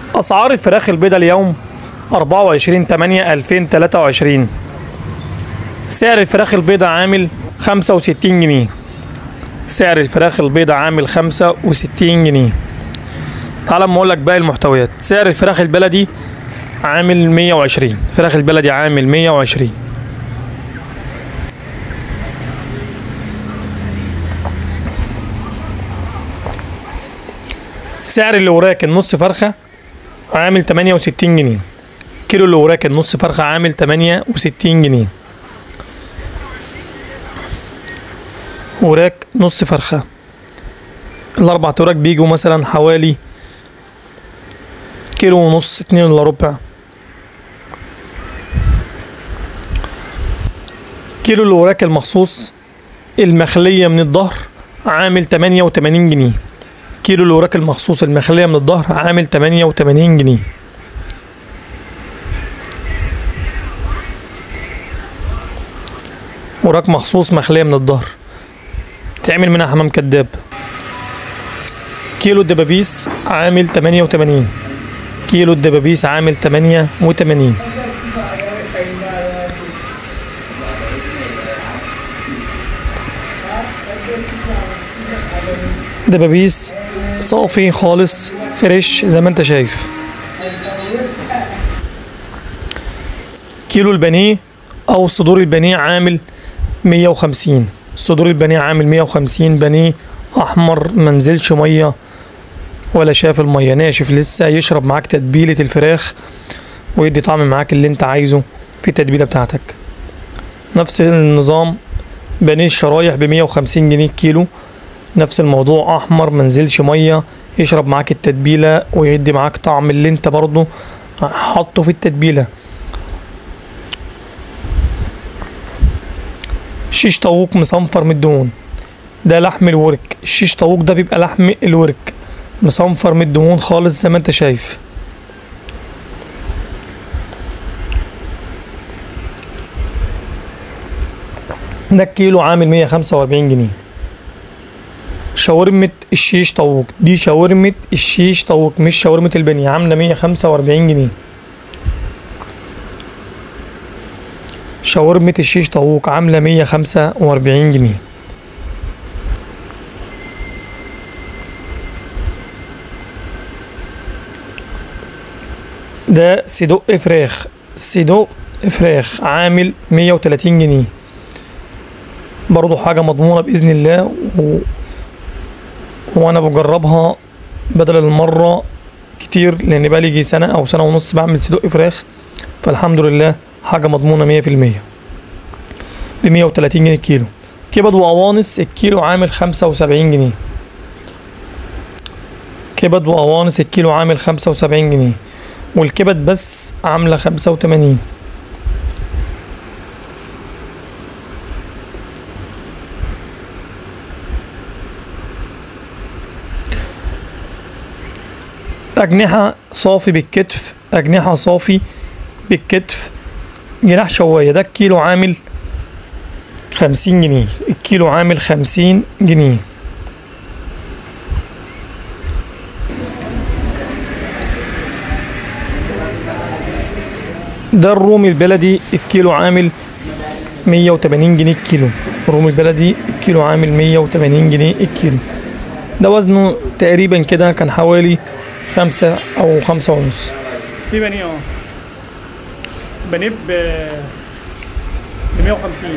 أسعار الفراخ البيضاء اليوم 24 8 2023 سعر الفراخ البيضاء عامل 65 جنيه سعر الفراخ البيضاء عامل 65 جنيه تعال اما اقول لك باقي المحتويات سعر الفراخ البلدي عامل 120 الفراخ البلدي عامل 120 سعر الوراك النص فرخة عامل 68 جنيه كيلو الوراك النص فرخة عامل 68 جنيه وراك نص فرخة الأربع وراك بيجوا مثلا حوالي كيلو ونص اتنين الا ربع كيلو الوراك المخصوص المخلية من الظهر عامل 88 جنيه كيلو الوراك المخصوص المخلية من الظهر عامل 88 جنيه وراك مخصوص مخلية من الظهر تعمل منها حمام كداب كيلو الدبابيس عامل 88 كيلو الدبابيس عامل 88 دبابيس صافي خالص فريش زي ما انت شايف كيلو البانيه او صدور البانيه عامل 150 صدور البانيه عامل 150 بانيه احمر منزلش ميه ولا شاف الميه ناشف لسه يشرب معاك تتبيله الفراخ ويدي طعم معاك اللي انت عايزه في التتبيله بتاعتك نفس النظام بانيه الشرايح ب 150 جنيه الكيلو نفس الموضوع احمر منزلش ميه يشرب معاك التتبيله ويدي معاك طعم اللي انت برضه حاطه في التتبيله شيش طاووق مصنفر من الدهون ده لحم الورك الشيش طاووق ده بيبقى لحم الورك مصنفر من الدهون خالص زي ما انت شايف ده الكيلو عامل 145 جنيه شاورمة الشيش طاووق دي شاورمة الشيش طاووق مش شاورمة البنية عاملة 145 جنيه شاورمة الشيش طاووق عاملة 145 جنيه ده صدق فراخ صدق فراخ عامل 130 جنيه برضو حاجة مضمونة بإذن الله و... وأنا بجربها بدل المرة كتير لأن بقى لي سنة أو سنة ونص بعمل صدق فراخ فالحمد لله حاجة مضمونة مية في المية بمية وتلاتين جنيه الكيلو كبد وقوانص الكيلو عامل خمسة وسبعين جنيه كبد وقوانص الكيلو عامل خمسة وسبعين جنيه والكبد بس عاملة خمسة وتمانين أجنحة صافي بالكتف أجنحة صافي بالكتف جناح شواية ده الكيلو عامل خمسين جنيه الكيلو عامل خمسين جنيه ده الرومي البلدي الكيلو عامل مية وتمانين جنيه الكيلو الرومي البلدي الكيلو عامل مية وتمانين جنيه الكيلو ده وزنه تقريبا كده كان حوالي خمسة أو خمسة ونص في بانيه اه بانيه ب ب 150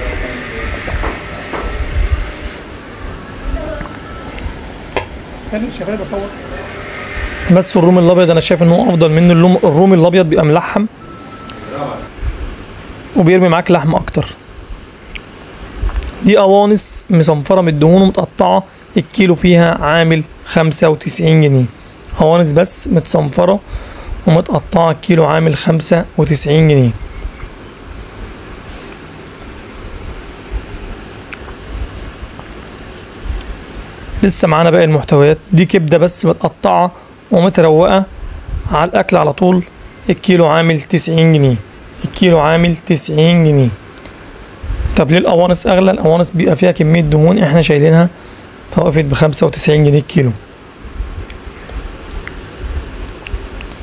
كان شغال بصور بس الرومي الابيض انا شايف ان هو افضل منه اللوم الرومي الابيض بيبقى ملحم وبيرمي معاك لحم اكتر دي قوانص مصنفره من الدهون ومتقطعه الكيلو فيها عامل خمسة وتسعين جنيه قوانص بس متصنفره ومتقطعه الكيلو عامل خمسة وتسعين جنيه لسه معانا باقي المحتويات دي كبده بس متقطعه ومتروقه على الاكل على طول الكيلو عامل تسعين جنيه الكيلو عامل تسعين جنيه طب ليه القوانص اغلى القوانص بيبقى فيها كميه دهون احنا شايلينها فوقفت بخمسة وتسعين جنيه الكيلو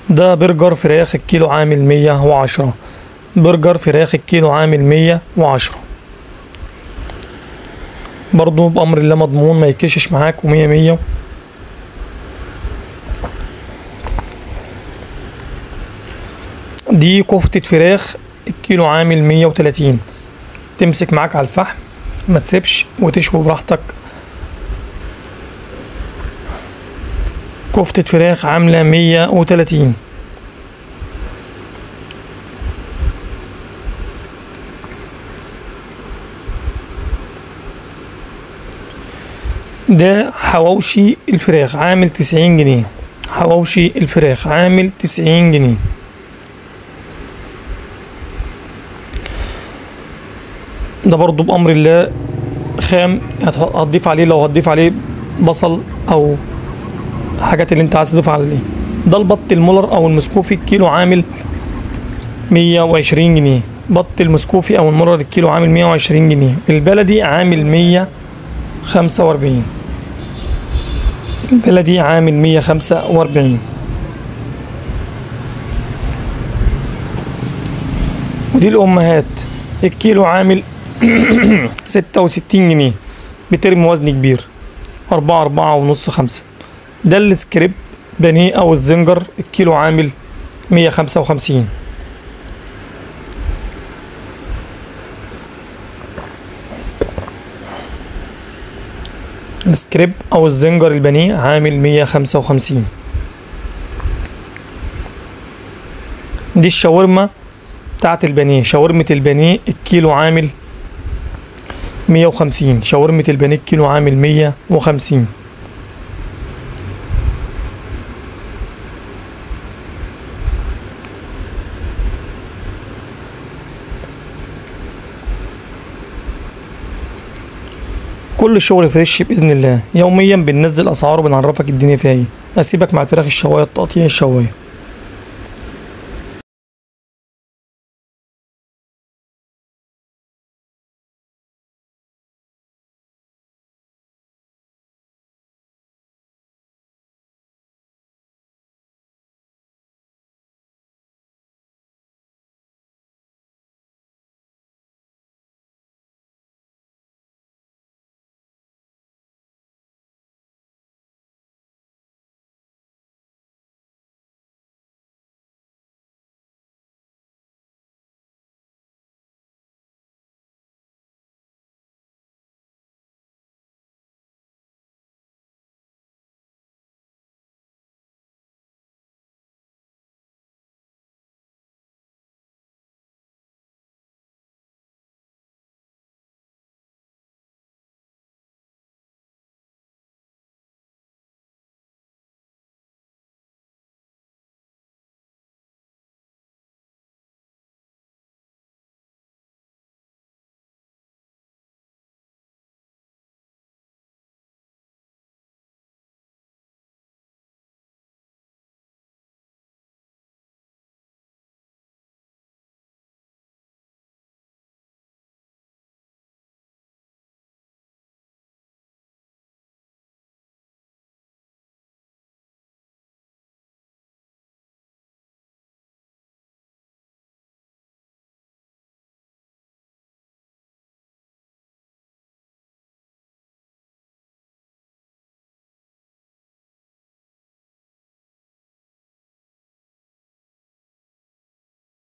ده برجر فراخ الكيلو عامل مية وعشرة برجر فراخ الكيلو عامل مية وعشرة برضو بأمر الله مضمون ما يكشش معاك ومية مية دي كفتة فراخ الكيلو عامل مية وتلاتين تمسك معاك على الفحم ما تسيبش وتشوي براحتك كفتة فراخ عاملة مية وتلاتين ده حواوشي الفراخ عامل تسعين جنيه حواوشي الفراخ عامل تسعين جنيه ده برضو بأمر الله خام هت- هتضيف عليه لو هتضيف عليه بصل أو حاجات اللي انت عايز تضيف عليه ده البط المولر أو المسكوفي الكيلو عامل مية وعشرين جنيه بط المسكوفي أو المولر الكيلو عامل مية وعشرين جنيه البلدي عامل مية خمسة وأربعين البلدي عامل مية خمسة وأربعين ودي الأمهات الكيلو عامل ستة وستين جنيه بترمي وزن كبير أربعة أربعة ونص خمسة ده السكريب بانيه أو الزنجر الكيلو عامل مية خمسة وخمسين السكريب أو الزنجر البانيه عامل مية خمسة وخمسين دي الشاورما بتاعت البانيه شاورمة البانيه الكيلو عامل مية وخمسين شاورمة البانيه الكيلو عامل مية وخمسين كل شغل فريش بإذن الله يوميا بننزل أسعار وبنعرفك الدنيا فيها ايه أسيبك مع الفراخ الشواية التقطيع الشواية